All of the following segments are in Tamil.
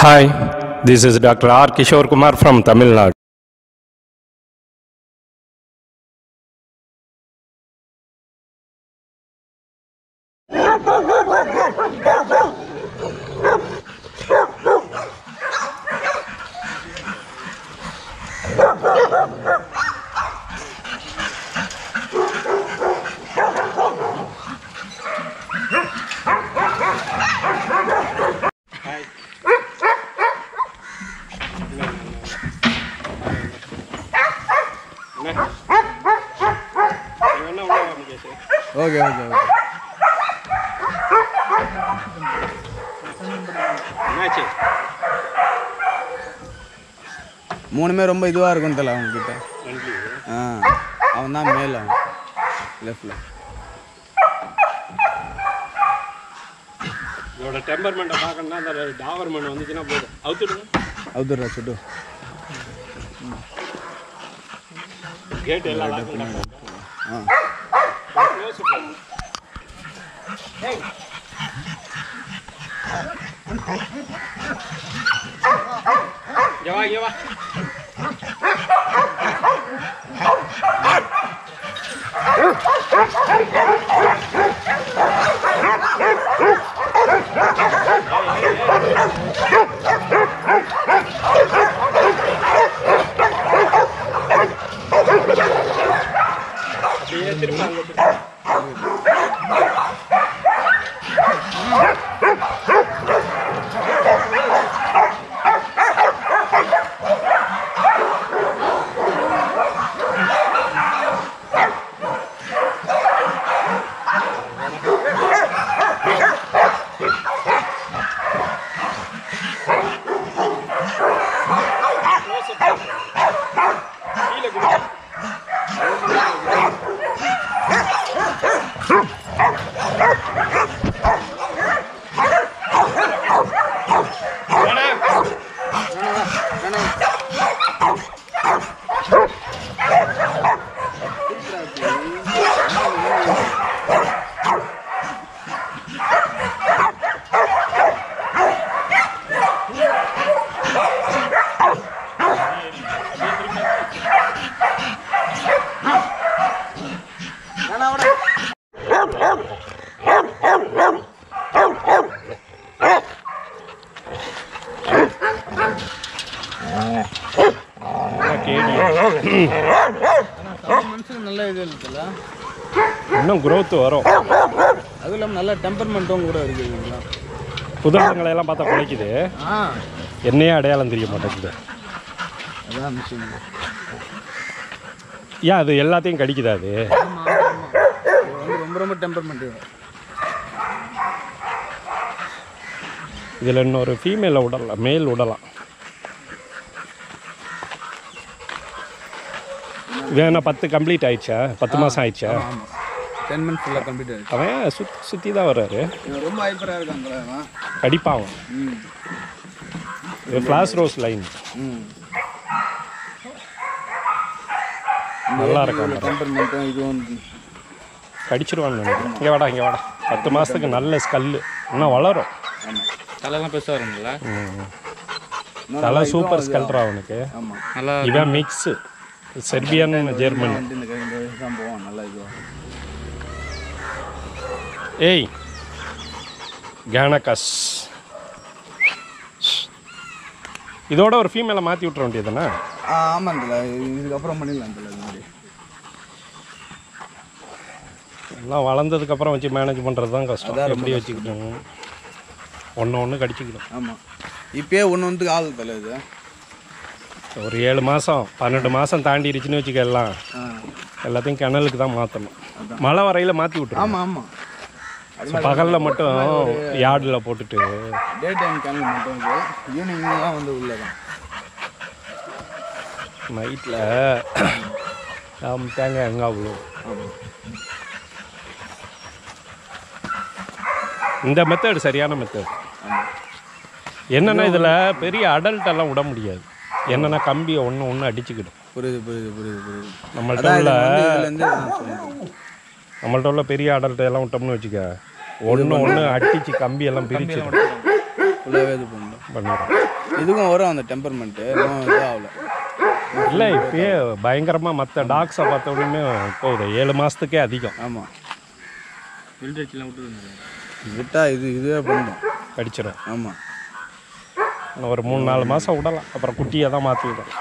Hi, this is Dr. R. Kishore Kumar from Tamil Nadu. Okay okay okay என்னாச்சு மூணுமே ரொம்ப இதுவாக இருக்கும் தல அவங்கக்கிட்ட ஆ அவன் தான் மேலே லெஃப்டில் இதோட டெம்பர்மெண்ட்டை பார்க்கணும்னா அந்த டாவர்மெண்ட் வந்துச்சுன்னா போதும் அவுத்துடுங்க அவுத்துடுறா சுட்டு கேட் எல்லாம் lock பண்ணி ஆ close பண்ணு. இங்க வா இங்க வா அப்படியே திரும்ப அங்க திரும்ப. கீழே குடி. வேணாம். மனுஷனுக்கு நல்ல இது இருக்குல்ல இன்னும் growth வரும் அதுவும் இல்லாமல் நல்ல டெம்பர்மெண்ட்டும் கூட இருக்குது இல்லைங்களா புதங்களை எல்லாம் பார்த்தா குலைக்குது ஆ என்னையே அடையாளம் தெரிய மாட்டேங்குது அதான் மிஷின் ஏன் அது எல்லாத்தையும் கடிக்குதா அது ஆமாம் ஆமாம் இது வந்து ரொம்ப ரொம்ப டெம்பர்மெண்ட் இதில் இன்னொரு ஃபீமேலை விடலாம் மேல் விடலாம் இது என்ன பத்து கம்ப்ளீட் ஆயிடுச்சா பத்து மாதம் ஆயிடுச்சா ஆமாம் டென் மினிட்ஸ் ஃபுல்லாக கம்ப்ளீட் ஆயிடுச்சு அவன் சுற்றி சுற்றி தான் வர்றாரு இவன் ரொம்ப ஹைப்பராக இருக்காங்களா அவன் கடிப்பான் அவன் ம் இது ஃப்ளாஸ் ரோஸ் லைன் ம் நல்லா இருக்கும் டெம்பர்மெண்ட்டும் இதுவும் கடிச்சிருவான்னு நினைக்கிறேன் இங்கே வாடா இங்கே வாடா பத்து மாதத்துக்கு நல்ல ஸ்கல்லு இன்னும் வளரும் ஆமாம் தலைலாம் பெருசாக வருங்களா ம். தலை சூப்பர் ஸ்கல்ரா அவனுக்கு ஆமாம் நல்லா இவன் மிக்ஸு செர்பியன் ஜெர்மன் வந்து இந்த இந்த வயசு தான் போவான் நல்லா இதுவாக ஏய் கேனகஸ் இதோட ஒரு ஃபீமேலை மாற்றி விட்ற வேண்டியதுதானே ஆ ஆமாம் தல இதுக்கப்புறம் பண்ணிடலாம் தல இது மாதிரி எல்லாம் வளர்ந்ததுக்கப்புறம் வச்சு மேனேஜ் பண்ணுறது தான் கஷ்டம் அதான் ரொம்ப எப்படி வச்சுக்கிட்டோம் ஒன்று ஒன்று கடிச்சிக்கிடும் ஆமாம் இப்பயே ஒன்று வந்து ஆள் தல இது ஒரு ஏழு மாதம் பன்னெண்டு மாதம் தாண்டிடுச்சுன்னு வச்சுக்க எல்லாம் ஆ எல்லாத்தையும் கிணலுக்கு தான் மாற்றணும் மழை வரையில் மாற்றி விட்டுரும் ஆமாம் ஆமாம் பகலில் மட்டும் யார்டில் போட்டுட்டு டே டைம் கிளம்பி மட்டும் இது ஈவினிங் தான் வந்து உள்ள தான் நைட்டில் தேங்காய் எங்கே அவ்வளோ ஆமாம் இந்த மெத்தட் சரியான மெத்தட் ஆமாம் என்னன்னா இதில் பெரிய அடல்ட் எல்லாம் விட முடியாது என்னன்னா கம்பியை ஒன்று ஒன்று அடிச்சுக்கிடும் புரியுது புரியுது புரியுது புரியுது நம்மள்ட்ட அதான் உள்ள இது வந்து இதுலேருந்து நான் சொல்லுங்கள் நம்மள்ட்ட உள்ள பெரிய அடல்ட் எல்லாம் விட்டோம்னு வச்சுக்க ஒன்று ஒன்று அடிச்சு கம்பி எல்லாம் பிரிச்சு ஃபுல்லாகவே இது பண்ணணும் பண்ணிடும் இதுக்கும் வரும் அந்த டெம்பர்மெண்ட்டு இன்னும் இது ஆகல இல்லை இப்பயே பயங்கரமாக மற்ற டாக்ஸை பார்த்த உடனே போகுது ஏழு மாதத்துக்கே அதிகம் ஆமாம் வில்டர்ச்சிலாம் விட்டுருங்க விட்டா இது இதுவே பண்ணும் கடிச்சிடும் ஆமாம் இன்னும் ஒரு மூணு நாலு மாதம் விடலாம் அப்புறம் குட்டியை தான் மாற்றி விடும்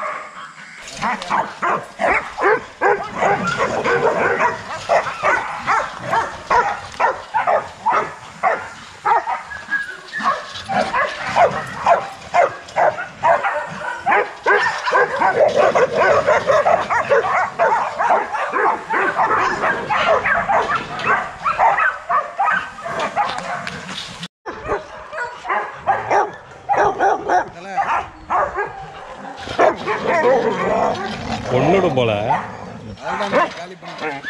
ஒன்றுடும் போல காலி பண்ணிட்டேன்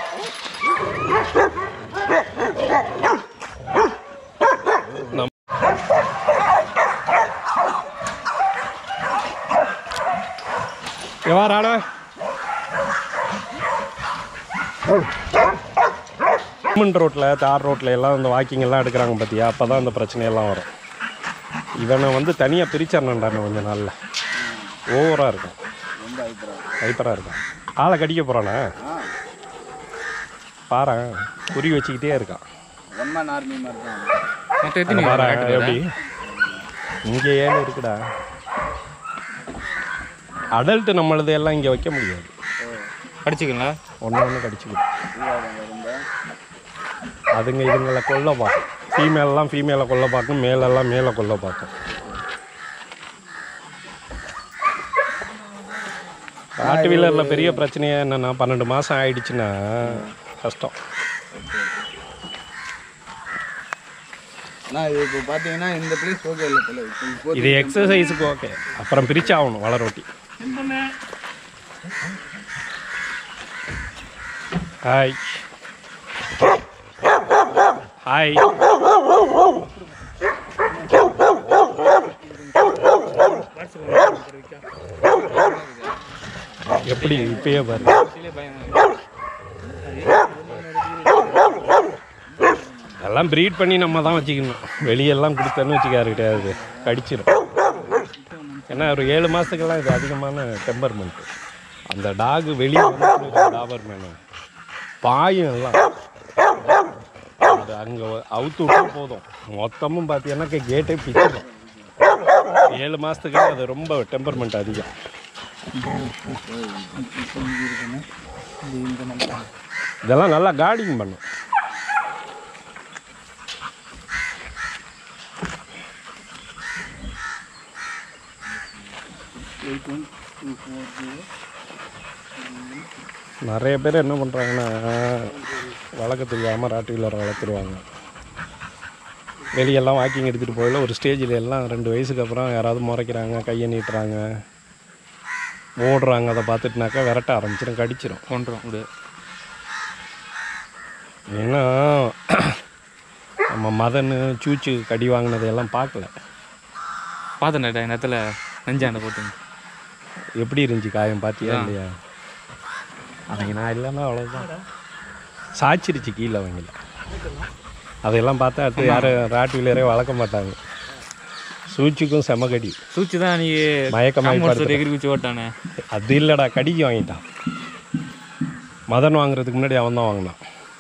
எவ்வாறான கவர்மெண்ட் ரோட்டில் தார் ரோட்டில் எல்லாம் இந்த வாக்கிங் எல்லாம் எடுக்கிறாங்க பார்த்தியா அப்போ தான் இந்த பிரச்சனையெல்லாம் வரும் இவனை வந்து தனியாக பிரிச்சிடணுண்டான கொஞ்ச நாளில் ஓவராக இருக்கும் ரொம்ப அபிப்பிராயம் ஹைப்பராக இருக்கும் ஆளை கடிக்க போகிறானே ஆ பாரு குறி வச்சுக்கிட்டே இருக்கான் ரொம்ப நார்மி மாதிரி தான் மொத்தம் எத்தனை பாரு காட்டுது எப்படி இங்கே ஏன்னு இருக்குடா அடல்ட் நம்மளது எல்லாம் இங்கே வைக்க முடியாது படிச்சுக்கங்களா ஒன்று ஒன்று கடிச்சிக்கிட்டு இதுவாக ரொம்ப அதுங்க இதுங்களை கொல்ல பார்க்கும் ஃபீமேலெல்லாம் ஃபீமேலை கொல்ல பார்க்கும் மேலெல்லாம் மேலே கொல்ல பார்க்கும் காட்டு வீலரில் பெரிய பிரச்சனையே என்னென்னா பன்னெண்டு மாதம் ஆயிடுச்சுன்னா கஷ்டம் ஆனால் இது இப்போ பார்த்தீங்கன்னா இந்த பிளேஸ் ஓகே இல்லை தலை இப்போ இப்போ இது எக்ஸசைஸுக்கு ஓகே அப்புறம் பிரிச்சாகணும் வளரோட்டி ஹாய் ஹாய் எப்படி இப்பயே பாரு அதெல்லாம் ப்ரீட் பண்ணி நம்ம தான் வச்சுக்கணும் வெளியெல்லாம் கொடுத்தோன்னு வச்சுக்காரு கிடையாது கடிச்சிடும் ஏன்னா ஒரு ஏழு மாதத்துக்கெல்லாம் இது அதிகமான டெம்பர்மெண்ட்டு அந்த டாக் வெளியே டாபர் மேனு பாயும் எல்லாம் அது அங்கே அவுத்து விட்டா போதும் மொத்தமும் பார்த்தீங்கன்னா கேட்டே பிச்சிடும் ஏழு மாதத்துக்கு அது ரொம்ப டெம்பர்மெண்ட் அதிகம் இதெல்லாம் நல்லா கார்டிங் பண்ணும் நிறைய பேர் என்ன பண்ணுறாங்கன்னா வளர்க்க தெரியாமல் ராட்டு வீலரை வளர்த்துருவாங்க வெளியெல்லாம் வாக்கிங் எடுத்துகிட்டு போகல ஒரு ஸ்டேஜில் எல்லாம் ரெண்டு வயசுக்கு அப்புறம் யாராவது முறைக்கிறாங்க கையை நீட்டுறாங்க ஓடுறாங்க அதை பார்த்துட்டுனாக்கா விரட்ட ஆரம்பிச்சிடும் கடிச்சிடும் கொண்டுரும் விடு ஏன்னா நம்ம மதன்னு சூச்சு கடி வாங்கினதையெல்லாம் பார்க்கல பார்த்தேன்டா இந்த இடத்துல நெஞ்சாண்ட போட்டுங்க எப்படி இருந்துச்சு காயம் பார்த்தியா இல்லையா அவங்க நான் இல்லைன்னா அவ்வளோதான் சாச்சிருச்சு கீழே அவங்கள அதையெல்லாம் பார்த்தா அடுத்து யாரும் ராட்டு வீலரே வளர்க்க மாட்டாங்க சூச்சுக்கும் செம கடி சூச்சி தான் நீ மயக்கமாயி காம்பவுண்ட் படுத்துட்டேன். எகிரி குச்சி ஓட்டானே அது இல்லைடா கடிக்கு வாங்கிட்டான் மதன் வாங்குறதுக்கு முன்னாடி அவன் தான் வாங்கினான்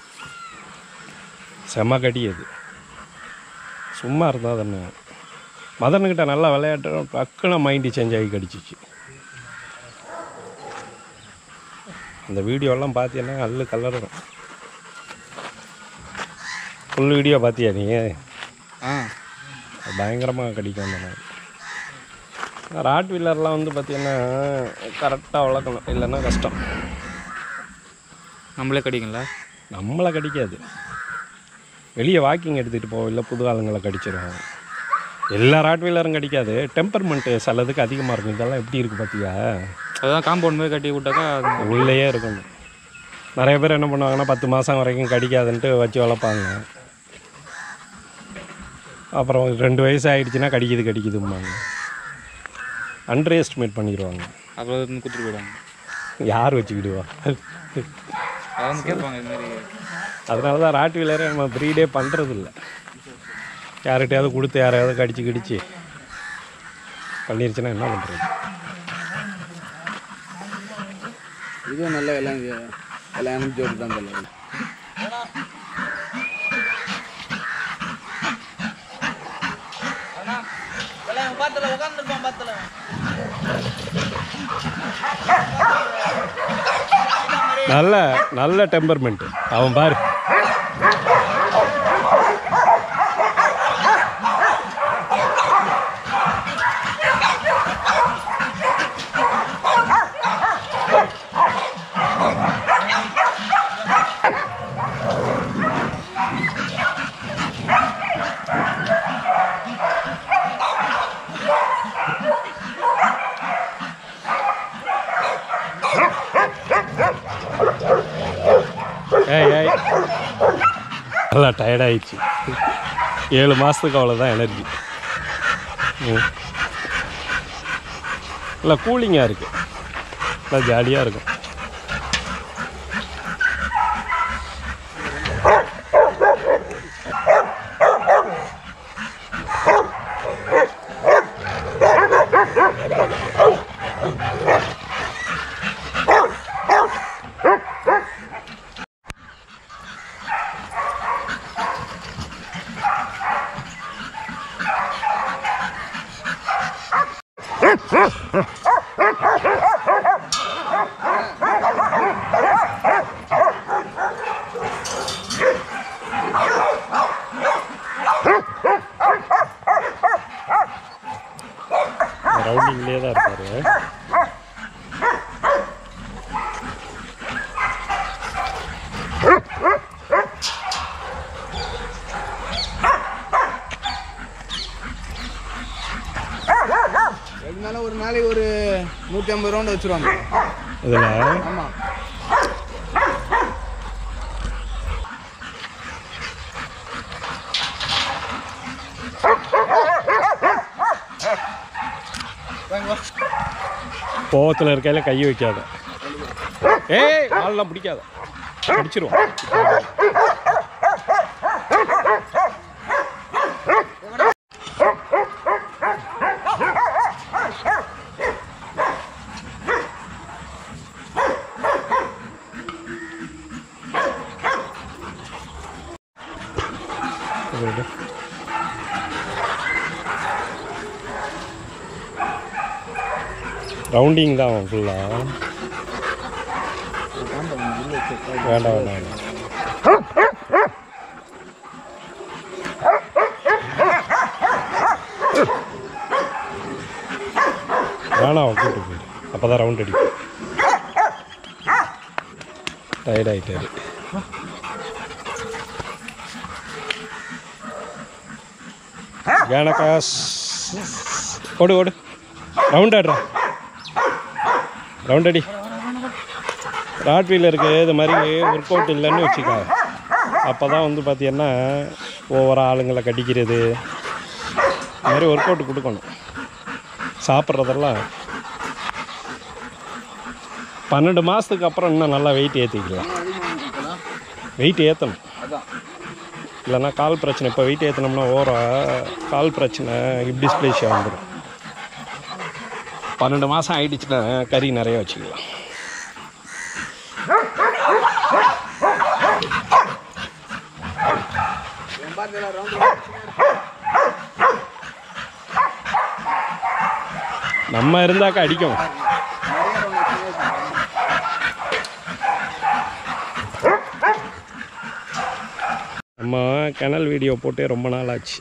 செம கடி அது சும்மா இருந்தா தானே மதனுக்கிட்ட நல்லா விளையாட்டு டக்குன்னு மைண்டு சேஞ்ச் ஆகி கடிச்சிச்சு அந்த வீடியோலாம் பார்த்தீங்கன்னா அல்லு கலரும் ஃபுல் வீடியோ பார்த்தியா நீ ஆ பயங்கரமாக கடிக்கும் அந்த மாதிரி ராட் வீலர்லாம் வந்து பார்த்தீங்கன்னா கரெக்டாக வளர்க்கணும் இல்லைன்னா கஷ்டம் நம்மளே கடிங்களா நம்மளை கடிக்காது வெளியே வாக்கிங் எடுத்துகிட்டு போவோம் இல்லை புது ஆளுங்களை கடிச்சிடும் எல்லா ராட் வீலரும் கடிக்காது டெம்பர்மெண்ட்டு சிலதுக்கு அதிகமாக இருக்கும் இதெல்லாம் எப்படி இருக்குது பார்த்தியா அதான் காம்பவுண்ட் மாதிரி கட்டி விட்டாக்கா அது உள்ளேயே இருக்கணும் நிறைய பேர் என்ன பண்ணுவாங்கன்னா பத்து மாதம் வரைக்கும் கடிக்காதுன்ட்டு வச்சு வளர்ப்பாங்க அப்புறம் ரெண்டு வயசு ஆயிடுச்சுன்னா கடிக்குது கடிக்குதும்பாங்க அண்டர் எஸ்டிமேட் பண்ணிடுவாங்க அப்புறம் வந்து குத்துட்டு போயிடுவாங்க யார் வச்சுக்கிடுவா அதை வந்து கேட்பாங்க இது மாதிரி அதனால தான் ராட் வீலரே நம்ம ப்ரீடே பண்ணுறதில்ல யார்கிட்டயாவது கொடுத்து யாரையாவது கடிச்சு கிடிச்சு பண்ணிருச்சுன்னா என்ன பண்ணுறது இதுவும் நல்ல எல்லாம் எல்லாம் ஜோடி தான் தலை நல்ல நல்ல டெம்பர்மெண்ட்டு அவன் பாரு ஏய் ஏய் நல்லா டயர்டாயிடுச்சு ஏழு மாதத்துக்கு அவ்வளோதான் எனர்ஜி ம் இல்லை கூலிங்காக இருக்குது நல்லா ஜாலியாக இருக்கும் ரவுண்டிங்லேயே தான் இருப்பார் இருந்தாலும் ஒரு நாளைக்கு ஒரு நூற்றி ஐம்பது ரவுண்டு வச்சுருவாங்க இதில் ஆமாம் கோவத்தில் இருக்கையில கை வைக்காத ஏய் ஆள்லாம் பிடிக்காத பிடிச்சிருவோம் ரவுண்டிங் தான் அவன் ஃபுல்லாக வேண்டாம் வேண்டாம் வேண்டாம் வேணாம் அவன் கூட்டு போயிடு அப்போ தான் ரவுண்ட் அடிக்கும் டயர்ட் ஆகிட்டாரு கேனகாஸ் ஓடு ஓடு ரவுண்ட் ஆடுறா ரவுண்ட் அடி ராட் வீலருக்கு இது மாதிரி ஒர்க் அவுட் இல்லைன்னு வச்சுக்கோ அப்போ தான் வந்து பார்த்தீங்கன்னா ஒவ்வொரு ஆளுங்களை கடிக்கிறது இது மாதிரி ஒர்க் அவுட் கொடுக்கணும் சாப்பிட்றதெல்லாம் பன்னெண்டு மாதத்துக்கு அப்புறம் இன்னும் நல்லா வெயிட் ஏற்றிக்கலாம் வெயிட் ஏற்றணும் அதான் இல்லைன்னா கால் பிரச்சனை இப்போ வெயிட் ஏற்றினோம்னா ஓரா கால் பிரச்சனை ஹிப் டிஸ்பிளேஷியா வந்துடும் பன்னெண்டு மாதம் ஆயிடுச்சுன்னா கறி நிறைய வச்சுக்கலாம் என் பார்த்து ரவுண்டு நம்ம இருந்தாக்கா அடிக்கும் நிறைய ரவுண்டு வச்சுருவாங்க நம்ம கனல் வீடியோ போட்டு ரொம்ப நாள் ஆச்சு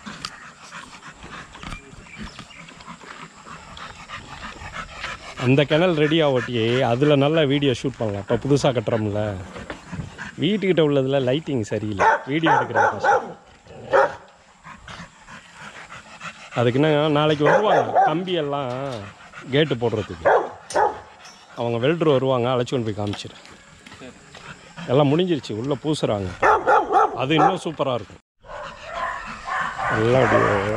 அந்த கிணல் ரெடி ஆகட்டி அதில் நல்லா வீடியோ ஷூட் பண்ணலாம் இப்போ புதுசாக கட்டுறோம்ல வீட்டுக்கிட்ட உள்ளதில் லைட்டிங் சரியில்லை வீடியோ எடுக்கிறது கஷ்டம் அதுக்கு என்ன நாளைக்கு வருவாங்க கம்பி எல்லாம் கேட்டு போடுறதுக்கு அவங்க வெல்டர் வருவாங்க அழைச்சி கொண்டு போய் காமிச்சிடு எல்லாம் முடிஞ்சிருச்சு உள்ளே பூசுகிறாங்க அது இன்னும் சூப்பராக இருக்கும் எல்லாம் அப்படியே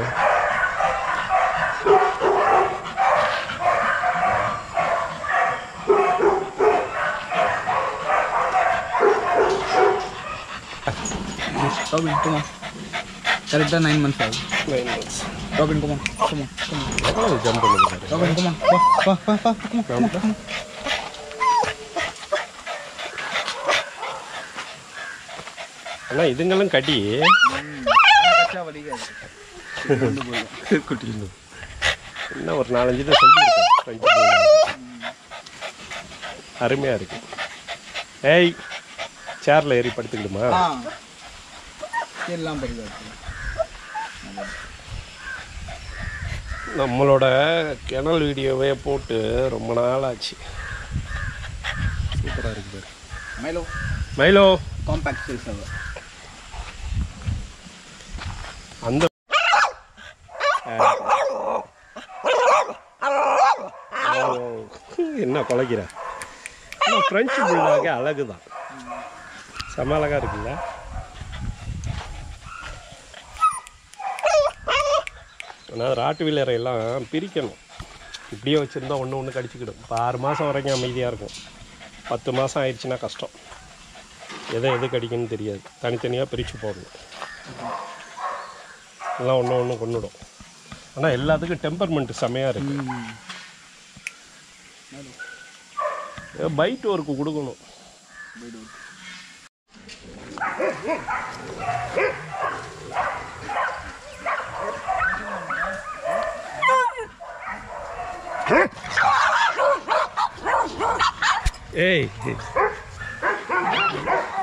கரெக்டாக நைன் மந்த்ஸ் ஆகுது Robin, come on. Come on. Come on. எவ்வளவு ஜம்ப் பண்ணுது பாரு. Robin, come on. Va, va, va, va. Come on. Come on. Come on. ஆனா இதுங்களும் கடி குட்டி இன்னும் ஒரு நாலஞ்சு தான் சொல்லியிருக்கேன் French bulldog. அருமையா இருக்கு ஏய் சேர்ல ஏறி படுத்துக்கிடுமா ஆ எல்லாம் பரிதாச்சு நம்மளோட கிணல் வீடியோவே போட்டு ரொம்ப நாள் ஆச்சு சூப்பராக இருக்கு பாரு மைலோ மைலோ காம்பாக்ட் சில் சர்வர் அந்த என்ன குலைக்கிற ஆனால் ஃப்ரெஞ்சு புல்லாக அழகு தான் செம அழகா இருக்குல்ல ஆனால் ராட்டு வீலரையெல்லாம் பிரிக்கணும் இப்படியே வச்சுருந்தா ஒன்று ஒன்று கடிச்சிக்கிடும் இப்போ ஆறு மாதம் வரைக்கும் அமைதியாக இருக்கும் பத்து மாதம் ஆயிடுச்சுன்னா கஷ்டம் எதை எது கடிக்குன்னு தெரியாது தனித்தனியாக பிரித்து போடணும் எல்லாம் ஒன்று ஒன்று கொண்டுடும் ஆனால் எல்லாத்துக்கும் டெம்பர்மெண்ட் செமையாக இருக்கு பைட் ஒர்க்கு கொடுக்கணும் ஏய்